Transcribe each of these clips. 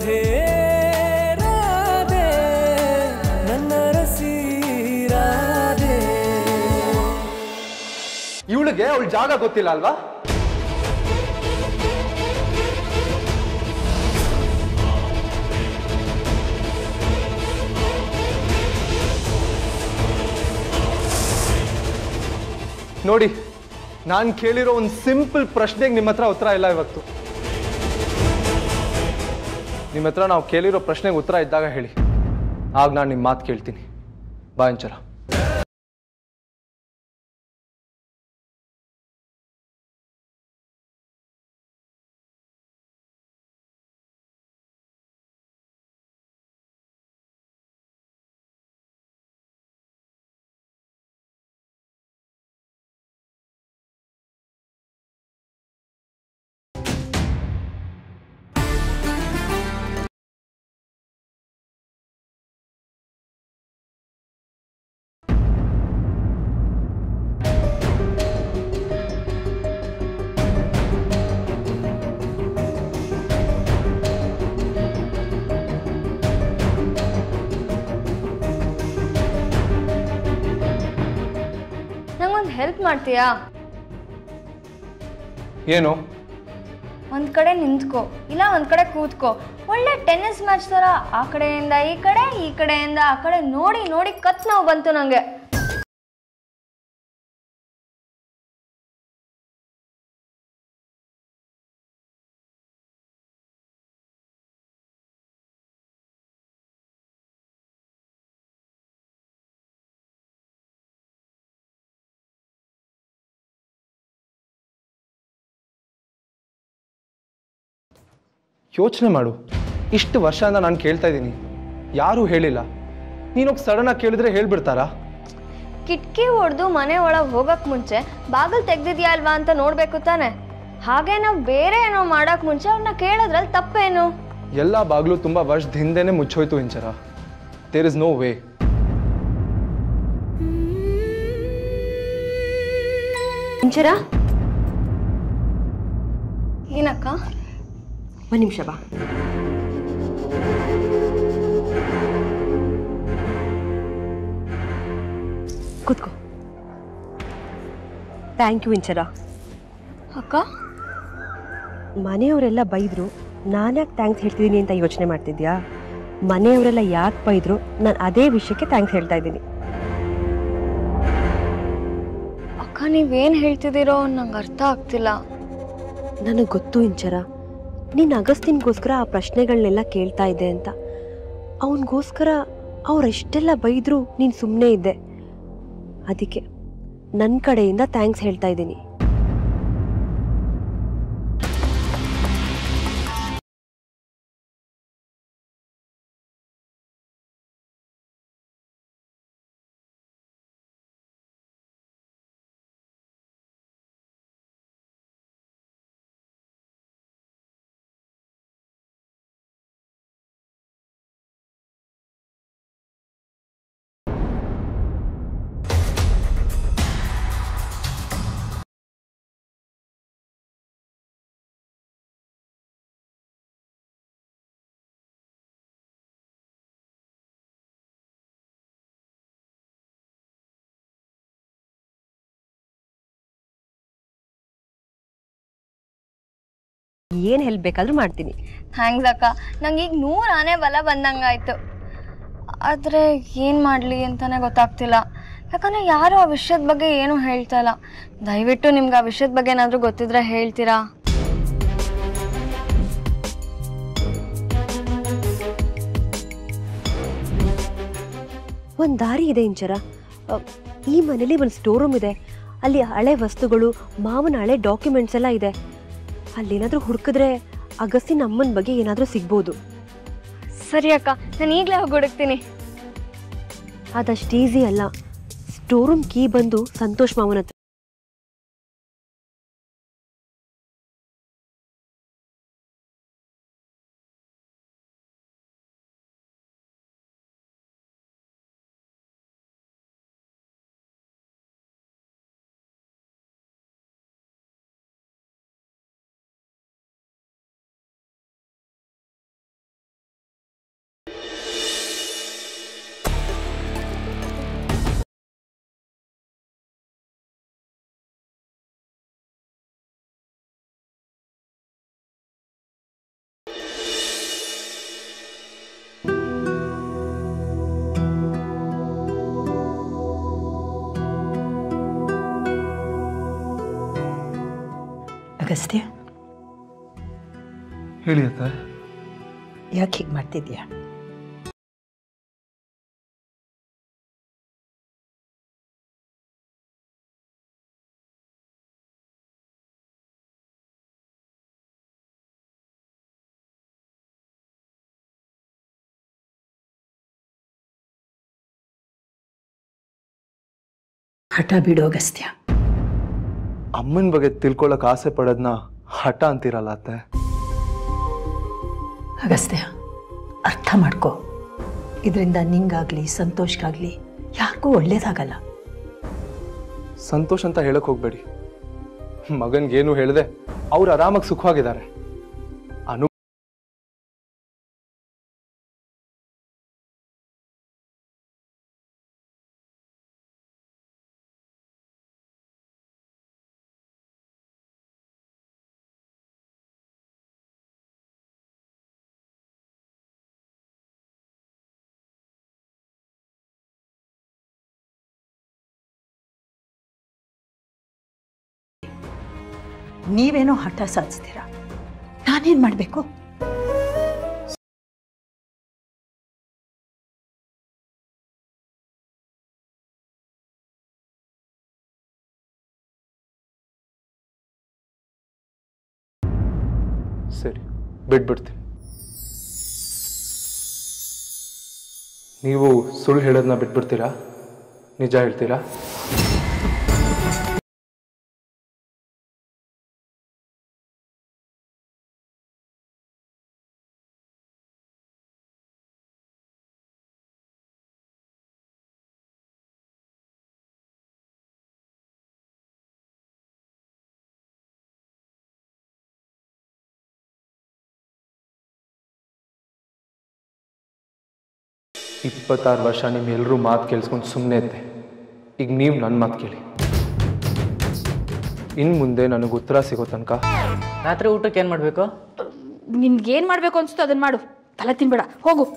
ರಾಧೆ ರಾಧೆ ನನ್ನ ರಸಿ ರಾಧೆ ಇವಳಿಗೆ ಅವಳ ಜಾಗ ಗೊತ್ತಿಲ್ಲ ಅಲ್ವಾ ನೋಡಿ ನಾನು ಕೇಳಿರೋ ಒಂದು ಸಿಂಪಲ್ ಪ್ರಶ್ನೆಗೆ ನಿಮ್ಮ ಹತ್ರ ಉತ್ತರ ಇಲ್ಲ ಇವತ್ತು ನಿಮ್ಮ ಹತ್ರ ನಾವು ಕೇಳಿರೋ ಪ್ರಶ್ನೆಗೆ ಉತ್ತರ ಇದ್ದಾಗ ಹೇಳಿ ಆಗ ನಾನು ನಿಮ್ಮ ಮಾತು ಕೇಳ್ತೀನಿ ಬಾಯಂಚರ ನಂಗೊಂದು ಹೆಲ್ಪ್ ಮಾಡ್ತೀಯಾ ಏನು ಒಂದ್ ಕಡೆ ನಿಂತ್ಕೋ ಇಲ್ಲ ಒಂದ್ ಕಡೆ ಕೂತ್ಕೋ ಒಳ್ಳೆ ಟೆನ್ನಿಸ್ ಮ್ಯಾಚ್ ತರ ಆ ಕಡೆಯಿಂದ ಈ ಕಡೆ ಈ ಕಡೆಯಿಂದ ಆ ಕಡೆ ನೋಡಿ ನೋಡಿ ಕತ್ ನೋವು ಬಂತು ನಂಗೆ ಯೋಚನೆ ಮಾಡು ಇಷ್ಟು ವರ್ಷದಿಂದ ನಾನು ಕೇಳ್ತಾ ಇದ್ದೀನಿ ಯಾರೂ ಹೇಳಿಲ್ಲ ನೀನೋಗಿ ಸಡನ್ನಾಗಿ ಕೇಳಿದ್ರೆ ಹೇಳ್ಬಿಡ್ತಾರಾ ಕಿಟಕಿ ಹೊಡೆದು ಮನೆ ಒಳಗೆ ಹೋಗಕ್ ಮುಂಚೆ ಬಾಗಿಲು ತೆಗ್ದಿದ್ಯಾ ಅಲ್ವಾ ಅಂತ ನೋಡ್ಬೇಕು ತಾನೆ ಹಾಗೆ ನಾವು ಬೇರೆ ಏನೋ ಮಾಡಕ್ ಮುಂಚೆ ಅವ್ರನ್ನ ಕೇಳೋದ್ರಲ್ಲಿ ತಪ್ಪೇನು ಎಲ್ಲ ಬಾಗಿಲು ತುಂಬ ವರ್ಷದ ಹಿಂದೆನೇ ಮುಚ್ಚೋಯ್ತು Inchara there is no way Inchara ಏನಕ್ಕ ಒಂದು ನಿಮಿಷ ಬಾ ಕೂತ್ಕೋ ಥ್ಯಾಂಕ್ ಯು ಇಂಚರ ಅಕ್ಕ ಮನೆಯವರೆಲ್ಲ ಬೈದರು ನಾನ್ಯಾಕೆ ಥ್ಯಾಂಕ್ಸ್ ಹೇಳ್ತಿದ್ದೀನಿ ಅಂತ ಯೋಚನೆ ಮಾಡ್ತಿದ್ಯಾ ಮನೆಯವರೆಲ್ಲ ಯಾಕೆ ಬೈದ್ರು ನಾನು ಅದೇ ವಿಷಯಕ್ಕೆ ಥ್ಯಾಂಕ್ಸ್ ಹೇಳ್ತಾ ಇದ್ದೀನಿ ಅಕ್ಕ ನೀವೇನ್ ಹೇಳ್ತಿದ್ದೀರೋ ನಂಗೆ ಅರ್ಥ ಆಗ್ತಿಲ್ಲ ನನಗೆ ಗೊತ್ತು ಇಂಚರ ನೀನು ಅಗಸ್ತಿನ್ಗೋಸ್ಕರ ಆ ಪ್ರಶ್ನೆಗಳನ್ನೆಲ್ಲ ಕೇಳ್ತಾ ಇದ್ದೆ ಅಂತ ಅವನಿಗೋಸ್ಕರ ಅವರೆಷ್ಟೆಲ್ಲ ಬೈದ್ರು ನೀನು ಸುಮ್ಮನೆ ಇದ್ದೆ ಅದಕ್ಕೆ ನನ್ನ ಕಡೆಯಿಂದ ಥ್ಯಾಂಕ್ಸ್ ಹೇಳ್ತಾ ಇದ್ದೀನಿ ಏನು ಹೆಲ್ಪ್ ಬೇಕಾದ್ರೂ ಮಾಡ್ತೀನಿ ಥ್ಯಾಂಕ್ಸ್ ಅಕ್ಕ ನಂಗೆ ಈಗ ನೂರು ಆನೆ ಬಲ ಬಂದಂಗಾಯ್ತು ಆದರೆ ಏನು ಮಾಡಲಿ ಅಂತಲೇ ಗೊತ್ತಾಗ್ತಿಲ್ಲ ಯಾಕಂದರೆ ಯಾರು ಆ ವಿಷಯದ ಬಗ್ಗೆ ಏನೂ ಹೇಳ್ತಾ ಇಲ್ಲ ದಯವಿಟ್ಟು ನಿಮ್ಗೆ ಆ ವಿಷಯದ ಬಗ್ಗೆ ಏನಾದರೂ ಗೊತ್ತಿದ್ರೆ ಹೇಳ್ತೀರಾ ಒಂದು ದಾರಿ ಇದೆ ಇಂಚರ ಅ, ಈ ಮನೇಲಿ ಒಂದು ಸ್ಟೋರ್ ರೂಮ್ ಇದೆ ಅಲ್ಲಿ ಹಳೆ ವಸ್ತುಗಳು ಮಾವನ ಹಳೆ ಡಾಕ್ಯುಮೆಂಟ್ಸ್ ಎಲ್ಲ ಇದೆ ಅಲ್ಲೇನಾದರೂ ಹುಡುಕಿದ್ರೆ ಅಗಸ್ತಿನ ಅಮ್ಮನ ಬಗ್ಗೆ ಏನಾದರೂ ಸಿಗ್ಬೋದು ಸರಿ ಅಕ್ಕ ನಾನು ಈಗಲೇ ಹೋಗಿ ಹುಡುಕ್ತೀನಿ ಅದಷ್ಟು ಈಸಿ ಅಲ್ಲ ಸ್ಟೋರ್ ರೂಮ್ ಕೀ ಬಂದು ಸಂತೋಷ್ ಮಾವನ ಹತ್ರ ಅಗಸ್ತ್ಯ ಹೇಳಿ ಅತ್ತೆ ಯಾಕೆ ಹೀಗೆ ಮಾಡ್ತಿದ್ಯಾ ಹಠ ಬಿಡು ಅಗಸ್ತ್ಯ ಅಮ್ಮನ ಬಗ್ಗೆ ತಿಳ್ಕೊಳಕ್ ಆಸೆ ಪಡೋದನ್ನ ಹಠ ಅಂತೀರಲ್ಲ ಅತ್ತೆ ಅಗಸ್ತ್ಯ ಅರ್ಥ ಮಾಡ್ಕೋ ಇದರಿಂದ ನಿಂಗಾಗ್ಲಿ ಸಂತೋಷ್ಗಾಗ್ಲಿ ಯಾರಿಗೂ ಒಳ್ಳೇದಾಗಲ್ಲ ಸಂತೋಷ್ ಅಂತ ಹೇಳಕ್ ಹೋಗ್ಬೇಡಿ ಮಗನ್ಗೇನು ಹೇಳ್ದೆ ಅವ್ರು ಆರಾಮಾಗಿ ಸುಖವಾಗಿದ್ದಾರೆ ಅನು ನೀವೇನೋ ಹಠ ಸಾಧಿಸ್ತೀರಾ ನಾನೇನು ಮಾಡಬೇಕು ಸರಿ ಬಿಟ್ಬಿಡ್ತೀನಿ ನೀವು ಸುಳ್ಳು ಹೇಳೋದನ್ನ ಬಿಟ್ಬಿಡ್ತೀರಾ ನಿಜ ಹೇಳ್ತೀರಾ ಇಪ್ಪತ್ತಾರು ವರ್ಷ ನಿಮ್ಮೆಲ್ಲರೂ ಮಾತು ಕೇಳಿಸ್ಕೊಂಡು ಸುಮ್ಮನೆ ಇದ್ದೆ ಈಗ ನೀವು ನನ್ನ ಮಾತು ಕೇಳಿ ಇನ್ನು ಮುಂದೆ ನನಗೆ ಉತ್ತರ ಸಿಗೋ ತನಕ ರಾತ್ರಿ ಊಟಕ್ಕೆ ಏನು ಮಾಡಬೇಕು ನಿನ್ಗೇನು ಮಾಡಬೇಕು ಅನ್ಸುತ್ತೋ ಅದನ್ನ ಮಾಡು ತಲೆ ತಿನ್ಬೇಡ ಹೋಗು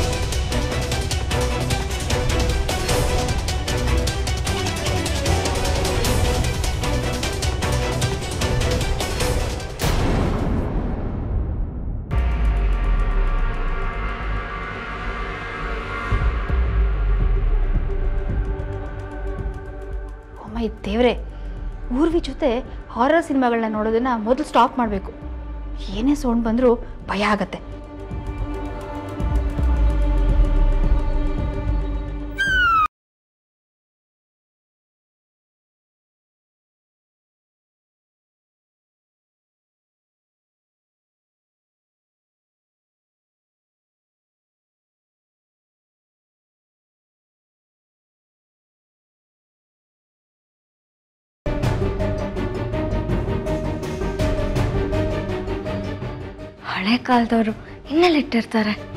ಅಮ್ಮ ದೇವ್ರೆ ಊರ್ವಿ ಜೊತೆ ಹಾರರ್ ಸಿನಿಮಾಗಳನ್ನ ನೋಡೋದನ್ನ ಮೊದಲು ಸ್ಟಾಪ್ ಮಾಡಬೇಕು ಏನೇ ಸೌಂಡ್ ಬಂದರೂ ಭಯ ಆಗತ್ತೆ ಹಳೆ ಕಾಲದವರು ಇನ್ನೆಲ್ಲಿಟ್ಟಿರ್ತಾರೆ